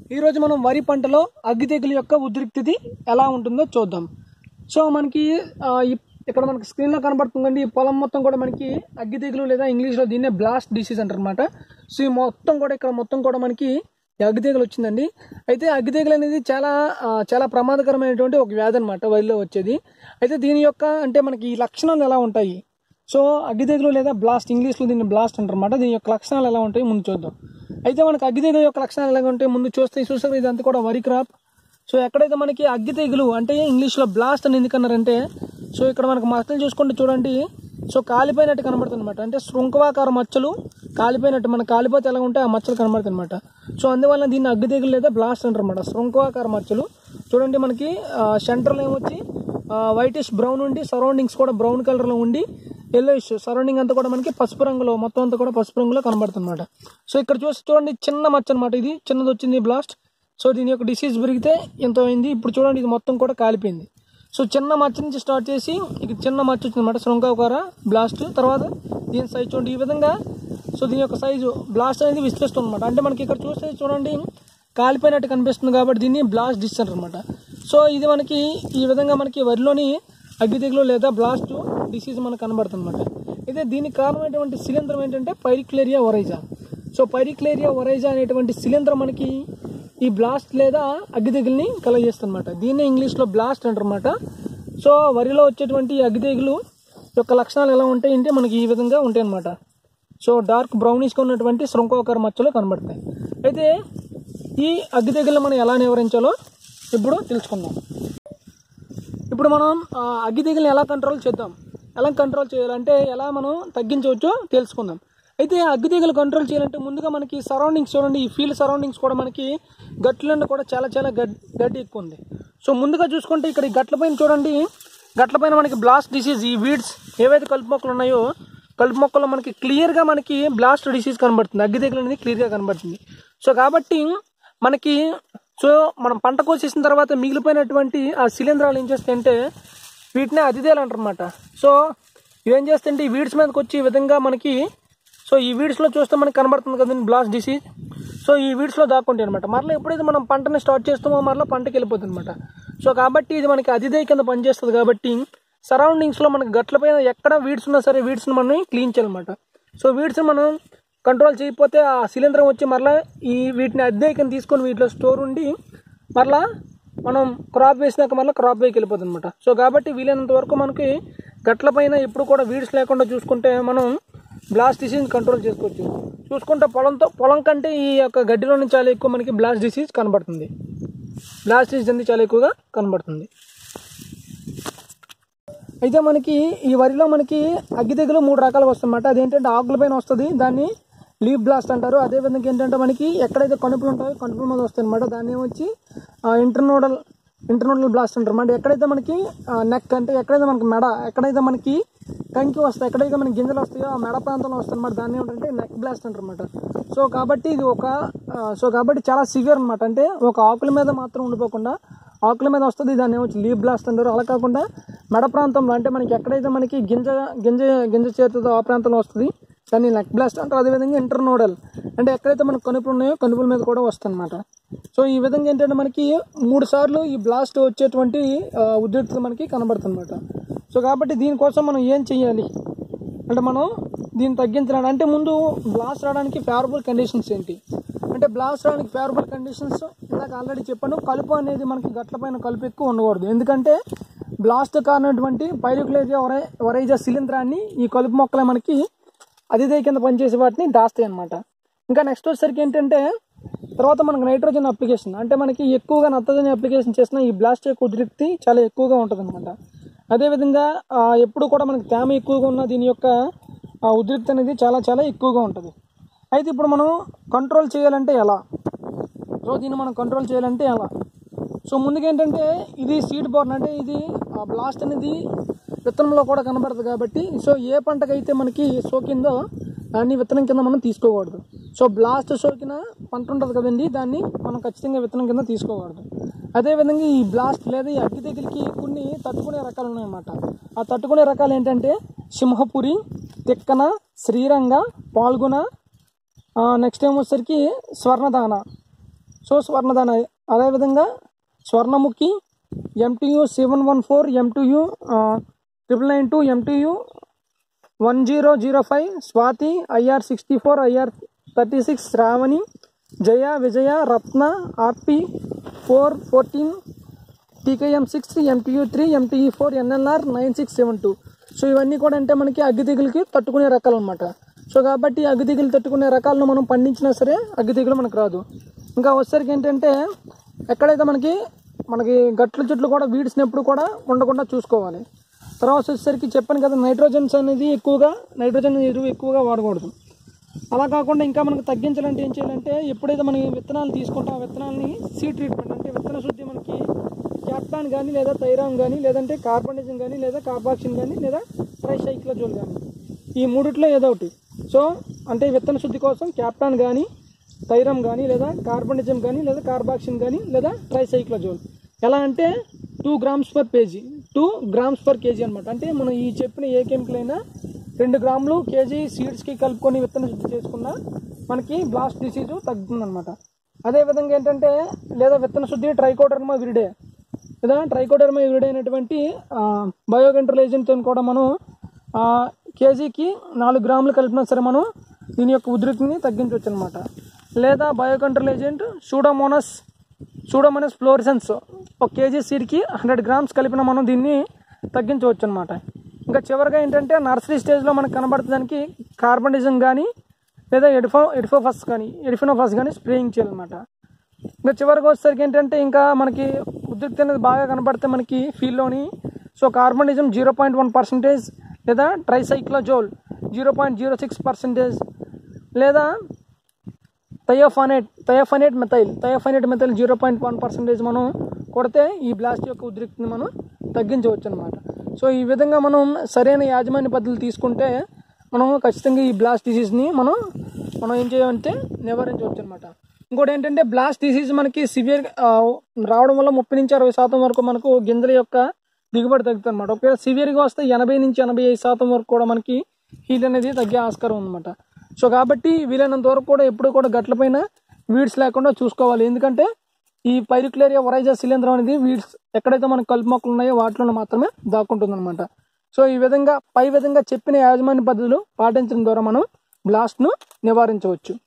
ఈరోజు మనం వరి పంటలో అగ్గి తెగులు యొక్క ఉద్రిక్తత ఎలా ఉంటుందో చూద్దాం సో మనకి ఆ, ఇ- ఇక్కడ మనకి స్క్రీన్లో కనబడుతుందండి ఈ పొలం మొత్తం కూడా మనకి అగ్గి తెగులు లేదా ఇంగ్లీష్లో దీన్నే బ్లాస్ట్ డిసీజ్ అంటారు అనమాట సో ఈ మొత్తం కూడా ఇక్కడ మొత్తం కూడా మనకి ఈ అగ్గి తెగులు వచ్చిందండి అయితే అగ్గి తెగులు అనేది చాలా ఆ, చాలా ప్రమాదకరమైనటువంటి ఒక వ్యాధి అనమాట వరిలో వచ్చేది అయితే దీని యొక్క అంటే మనకి ఈ లక్షణాలు ఎలా ఉంటాయి సో అగ్గి తెగులు లేదా బ్లాస్ట్ ఇంగ్లీష్లో దీన్ని బ్లాస్ట్ అంటారన్నమాట దీని యొక్క లక్షణాలు ఎలా ఉంటాయి ముందు చూద్దాం అయితే మనకి అగ్గి తెగులు యొక్క లక్షణాలు ఎలా ఉంటాయి ముందు చూస్తే చూసారు ఇదంతా కూడా వరి క్రాప్ సో ఎక్కడైతే మనకి అగ్గి తెగులు అంటే ఇంగ్లీష్లో బ్లాస్ట్ అని ఎందుకన్నారంటే సో ఇక్కడ మనకి మచ్చలు చూసుకుంటే చూడండి సో కాలిపోయినట్టు కనబడుతుంది అనమాట అంటే శృంఖవాకార మచ్చలు కాలిపోయినట్టు మన కాలిపోతే ఎలా ఉంటే ఆ మచ్చలు కనబడుతుంది అనమాట సో అందువల్ల దీన్ని అగ్గి తెగులు లేదా బ్లాస్ట్ అంటారు అనమాట శృంఖవాకార మచ్చలు చూడండి మనకి సెంటర్లో ఏమొచ్చి వైటిష్ బ్రౌన్ ఉండి సరౌండింగ్స్ కూడా బ్రౌన్ కలర్లో ఉండి ఎల్లోయిష్ సరౌండింగ్ అంతా కూడా మనకి పసుపు రంగులో మొత్తం అంతా కూడా పసుపు రంగులో కనబడుతుంది అనమాట సో ఇక్కడ చూసి చూడండి చిన్న మచ్చ అనమాట ఇది చిన్నది వచ్చింది బ్లాస్ట్ సో దీని యొక్క డిసీజ్ పెరిగితే ఎంత అయింది ఇప్పుడు చూడండి ఇది మొత్తం కూడా కాలిపోయింది సో చిన్న మచ్చ నుంచి స్టార్ట్ చేసి ఇక చిన్న మచ్చ వచ్చింది అనమాట శృంఖాకార బ్లాస్ట్ తర్వాత దీని సైజ్ చూడండి ఈ విధంగా సో దీని యొక్క సైజు బ్లాస్ట్ అనేది విస్తరిస్తుంది అనమాట అంటే మనకి ఇక్కడ చూస్తే చూడండి కాలిపోయినట్టు కనిపిస్తుంది కాబట్టి దీన్ని బ్లాస్ట్ డిసీజ్ అనమాట సో ఇది మనకి ఈ విధంగా మనకి వరిలోని అగ్గి తెగులు లేదా బ్లాస్ట్ డిసీజ్ మనకు కనబడుతుంది అనమాట అయితే దీనికి కారణమైనటువంటి శిలీంధ్రం ఏంటంటే పైరిక్లేరియా ఒరైజా సో పైరిక్లేరియా ఒరైజా అనేటువంటి శిలీంధ్రం మనకి ఈ బ్లాస్ట్ లేదా అగ్గి తెగుల్ని కలగజేస్తుంది అనమాట దీన్నే ఇంగ్లీష్లో బ్లాస్ట్ అంటారన్నమాట సో వరిలో వచ్చేటువంటి ఈ అగ్గి తెగులు యొక్క లక్షణాలు ఎలా ఉంటాయి అంటే మనకి ఈ విధంగా ఉంటాయి అన్నమాట సో డార్క్ బ్రౌనిష్గా ఉన్నటువంటి శృంఖాకార మచ్చలు కనబడతాయి అయితే ఈ అగ్గి తెగులను మనం ఎలా నివారించాలో ఇప్పుడు తెలుసుకుందాం ఇప్పుడు మనం ఆ, అగ్గి తెగులను ఎలా కంట్రోల్ చేద్దాం ఎలా కంట్రోల్ చేయాలంటే ఎలా మనం తగ్గించవచ్చో తెలుసుకుందాం అయితే అగ్గి తెగులు కంట్రోల్ చేయాలంటే ముందుగా మనకి సరౌండింగ్స్ చూడండి ఈ ఫీల్డ్ సరౌండింగ్స్ కూడా మనకి గట్ల కూడా చాలా చాలా గడ్ గడ్డి ఎక్కువ ఉంది సో ముందుగా చూసుకుంటే ఇక్కడ ఈ గట్ల పైన చూడండి గట్ల పైన మనకి బ్లాస్ట్ డిసీజ్ ఈ వీడ్స్ ఏవైతే కలుపు మొక్కలు ఉన్నాయో కలుపు మొక్కల్లో మనకి క్లియర్గా మనకి బ్లాస్ట్ డిసీజ్ కనబడుతుంది అగ్గి తెగులు అనేది క్లియర్గా కనబడుతుంది సో కాబట్టి మనకి సో మనం పంట కోసేసిన తర్వాత మిగిలిపోయినటువంటి ఆ శిలీంధ్రాలు ఏం చేస్తాయంటే వీటిని అతిథేలు అంటారన్నమాట సో ఇవేం చేస్తాయంటే ఈ వీడ్స్ మీదకి వచ్చి ఈ విధంగా మనకి సో ఈ వీడ్స్లో చూస్తే మనకి కనబడుతుంది కదండి బ్లాస్ట్ డిసీజ్ సో ఈ వీడ్స్లో దాక్కుంటాయి అనమాట మరలా ఎప్పుడైతే మనం పంటని స్టార్ట్ చేస్తామో మరలా పంటకి వెళ్ళిపోతుంది అనమాట సో కాబట్టి ఇది మనకి అతిథేయ కింద పనిచేస్తుంది కాబట్టి సరౌండింగ్స్లో మనకి గట్ల పైన ఎక్కడ వీడ్స్ ఉన్నా సరే వీడ్స్ని మనం క్లీన్ చేయాలన్నమాట సో వీడ్స్ని మనం కంట్రోల్ చేయకపోతే ఆ శిలీంధ్రం వచ్చి మరలా ఈ వీటిని అద్దెకని తీసుకొని వీటిలో స్టోర్ ఉండి మరలా మనం క్రాప్ వేసినాక మళ్ళీ క్రాప్ వేకి వెళ్ళిపోతుంది అనమాట సో కాబట్టి వీలైనంత వరకు మనకి గట్ల పైన ఎప్పుడు కూడా వీడ్స్ లేకుండా చూసుకుంటే మనం బ్లాస్ట్ డిసీజ్ కంట్రోల్ చేసుకోవచ్చు చూసుకుంటే పొలంతో పొలం కంటే ఈ యొక్క గడ్డిలోనే చాలా ఎక్కువ మనకి బ్లాస్ట్ డిసీజ్ కనబడుతుంది బ్లాస్ట్ డిసీజ్ అనేది చాలా ఎక్కువగా కనబడుతుంది అయితే మనకి ఈ వరిలో మనకి అగ్గి తెగులు మూడు రకాలుగా వస్తుందన్నమాట అదేంటంటే ఆకుల పైన వస్తుంది దాన్ని లీవ్ బ్లాస్ట్ అంటారు అదేవిధంగా ఏంటంటే మనకి ఎక్కడైతే కణుపులు ఉంటాయో కణుపుల మీద వస్తాయి అనమాట దాన్ని ఏమొచ్చి ఇంటర్నోడల్ ఇంటర్నోడల్ బ్లాస్ట్ అంటారు అంటే ఎక్కడైతే మనకి నెక్ అంటే ఎక్కడైతే మనకి మెడ ఎక్కడైతే మనకి కంకి వస్తాయి ఎక్కడైతే మనకి గింజలు వస్తాయో ఆ మెడ ప్రాంతంలో వస్తాయి అనమాట దాన్ని ఏమంటే నెక్ బ్లాస్ట్ అంటారు అనమాట సో కాబట్టి ఇది ఒక ఆ, సో కాబట్టి చాలా సివియర్ అనమాట అంటే ఒక ఆకుల మీద మాత్రం ఉండిపోకుండా ఆకుల మీద వస్తుంది దాన్ని ఏమొచ్చి లీవ్ బ్లాస్ట్ అంటారు అలా కాకుండా మెడ ప్రాంతంలో అంటే మనకి ఎక్కడైతే మనకి గింజ గింజ గింజ చేరుతుందో ఆ ప్రాంతంలో వస్తుంది దాన్ని నెక్ బ్లాస్ట్ అంటారు అదేవిధంగా ఇంటర్నోడల్ అంటే ఎక్కడైతే మనకు కనుపులు ఉన్నాయో కనుపుల మీద కూడా వస్తుంది అనమాట సో ఈ విధంగా ఏంటంటే మనకి మూడు సార్లు ఈ బ్లాస్ట్ వచ్చేటువంటి ఆ, ఉద్రిక్తత మనకి కనబడుతుంది అనమాట సో కాబట్టి దీనికోసం మనం ఏం చేయాలి అంటే మనం దీన్ని తగ్గించడానికి అంటే ముందు బ్లాస్ట్ రావడానికి ఫేవరబుల్ కండిషన్స్ ఏంటి అంటే బ్లాస్ట్ రావడానికి ఫేవరబుల్ కండిషన్స్ ఇందాక ఆల్రెడీ చెప్పాను కలుపు అనేది మనకి గట్ల పైన కలుపు ఎక్కువ ఉండకూడదు ఎందుకంటే బ్లాస్ట్ కారణటువంటి పైరుక్లేజియా వరై వరైజా శిలీంధ్రాన్ని ఈ కలుపు మొక్కలే మనకి అతిథి కింద పనిచేసే వాటిని దాస్తాయి అనమాట ఇంకా నెక్స్ట్ వచ్చేసరికి ఏంటంటే తర్వాత మనకు నైట్రోజన్ అప్లికేషన్ అంటే మనకి ఎక్కువగా నత్రజని అప్లికేషన్ చేసిన ఈ బ్లాస్ట్ యొక్క ఉద్రిక్తి చాలా ఎక్కువగా ఉంటుంది అనమాట అదేవిధంగా ఆ, ఎప్పుడు కూడా మనకి తేమ ఎక్కువగా ఉన్న దీని యొక్క ఆ, ఉద్రిక్తి అనేది చాలా చాలా ఎక్కువగా ఉంటుంది అయితే ఇప్పుడు మనం కంట్రోల్ చేయాలంటే ఎలా సో దీన్ని మనం కంట్రోల్ చేయాలంటే ఎలా సో ముందుగా ఏంటంటే ఇది సీడ్ బోర్న్ అంటే ఇది ఆ బ్లాస్ట్ అనేది విత్తనంలో కూడా కనబడుతుంది కాబట్టి సో ఏ పంటకైతే మనకి సోకిందో దాన్ని విత్తనం కింద మనం తీసుకోకూడదు సో బ్లాస్ట్ సోకిన పంట ఉంటుంది కదండి దాన్ని మనం ఖచ్చితంగా విత్తనం కింద తీసుకోకూడదు అదేవిధంగా ఈ బ్లాస్ట్ లేదా ఈ అగ్గి తెగులకి కొన్ని తట్టుకునే రకాలు ఉన్నాయన్నమాట ఆ తట్టుకునే రకాలు ఏంటంటే సింహపురి తిక్కన శ్రీరంగ పాల్గొన నెక్స్ట్ ఏమొచ్చేసరికి స్వర్ణదాన సో స్వర్ణదాన అదేవిధంగా Swarnamukhi MTU seven one four MTU triple nine two MTU one zero zero five Swathi IR sixty four IR thirty six Sravani Jaya Vijaya Ratna RP four fourteen TKM six MTU three MTE four NLR nine six seven two so ఇవన్నీ కూడా అంటే మనకి అగ్గి తెగులకి తట్టుకునే రకాలు అనమాట so కాబట్టి అగ్గి తెగులు తట్టుకునే రకాలను మనం పండించినా సరే అగ్గి తెగులు మనకు రాదు ఇంకా వచ్చేసరికి ఏంటంటే ఎక్కడైతే మనకి మనకి గట్ల చెట్లు కూడా వీడ్చినప్పుడు కూడా ఉండకుండా చూసుకోవాలి తర్వాత వచ్చేసరికి చెప్పాను కదా నైట్రోజన్స్ అనేది ఎక్కువగా నైట్రోజన్ ఎరువు ఎక్కువగా వాడకూడదు అలా కాకుండా ఇంకా మనకు తగ్గించాలంటే ఏం చేయాలంటే ఎప్పుడైతే మనం ఈ విత్తనాలు తీసుకుంటాం ఆ విత్తనాలని సీడ్ ట్రీట్మెంట్ అంటే విత్తన శుద్ధి మనకి క్యాప్టాన్ కానీ లేదా థైరాన్ కానీ లేదంటే కార్బనిజం కానీ లేదా కార్బాక్సిన్ కానీ లేదా ట్రైసైక్లోజోల్ కానీ ఈ మూడిట్లో ఏదో ఒకటి సో అంటే విత్తన శుద్ధి కోసం క్యాప్టాన్ కానీ థైరమ్ కానీ లేదా కార్బనిజం కానీ లేదా కార్బాక్సిన్ కానీ లేదా ట్రైసైక్లోజోల్ ఎలా అంటే two grams per KG two grams per KG అనమాట అంటే మనం ఈ చెప్పిన ఏ కెమికల్ అయినా రెండు గ్రాములు కేజీ సీడ్స్కి కలుపుకొని విత్తన శుద్ధి చేసుకున్నా మనకి బ్లాస్ట్ డిసీజ్ తగ్గుతుందన్నమాట అదేవిధంగా ఏంటంటే లేదా విత్తన శుద్ధి ట్రైకోడర్మా విరిడే లేదా ట్రైకోడర్మా విరిడే అనేటువంటి బయోకంట్రోల్ ఏజెంట్తో కూడా మనం ఆ, కేజీకి నాలుగు గ్రాములు కలిపినా సరే మనం దీని యొక్క ఉధృతిని తగ్గించవచ్చు అనమాట లేదా biocontrol agent Pseudomonas Pseudomonas fluorescens ఒక కేజీ సీడ్కి హండ్రెడ్ గ్రామ్స్ కలిపిన మనం దీన్ని తగ్గించవచ్చు అనమాట ఇంకా చివరిగా ఏంటంటే నర్సరీ స్టేజ్లో మనకు కనబడటానికి కార్బనిజం కానీ లేదా ఎడిఫో ఎడిఫోఫస్ కానీ ఎడిఫినోఫస్ కానీ స్ప్రేయింగ్ చేయాలన్నమాట ఇంకా చివరికి వచ్చేసరికి ఏంటంటే ఇంకా మనకి ఉద్రిక్తి అనేది బాగా కనబడితే మనకి ఫీల్డ్లోని so carbendazim zero point one percentage లేదా tricyclazole zero point zero six percentage లేదా thiophanate thiophanate methyl thiophanate methyl zero point one percentage మనం కొడితే ఈ బ్లాస్ట్ యొక్క ఉద్రిక్తిని మనం తగ్గించవచ్చు అనమాట సో ఈ విధంగా మనం సరైన యాజమాన్య పద్ధతులు తీసుకుంటే మనం ఖచ్చితంగా ఈ బ్లాస్ట్ డిసీజ్ని మనం మనం ఏం చేయాలంటే నివారించవచ్చు అనమాట ఇంకోటి ఏంటంటే బ్లాస్ట్ డిసీజ్ మనకి సివియర్ రావడం వల్ల ముప్పై నుంచి అరవై శాతం వరకు మనకు గింజల యొక్క దిగుబడి తగ్గుతుంది అనమాట ఒకవేళ సివియర్గా వస్తే ఎనభై నుంచి ఎనభై ఐదు శాతం వరకు కూడా మనకి హీట్ అనేది తగ్గే ఆస్కారం ఉందన్నమాట సో కాబట్టి వీలైనంత వరకు కూడా ఎప్పుడు కూడా గట్లపైన వీడ్స్ లేకుండా చూసుకోవాలి ఎందుకంటే ఈ పైరిక్లేరియా వరైజా శిలీంధ్రం అనేది వీడ్స్ ఎక్కడైతే మనకు కలుపు మొక్కలు ఉన్నాయో వాటిలో మాత్రమే దాక్కుంటుంది అనమాట సో ఈ విధంగా పై విధంగా చెప్పిన యాజమాన్య పద్ధతులు పాటించడం ద్వారా మనం బ్లాస్ట్ను నివారించవచ్చు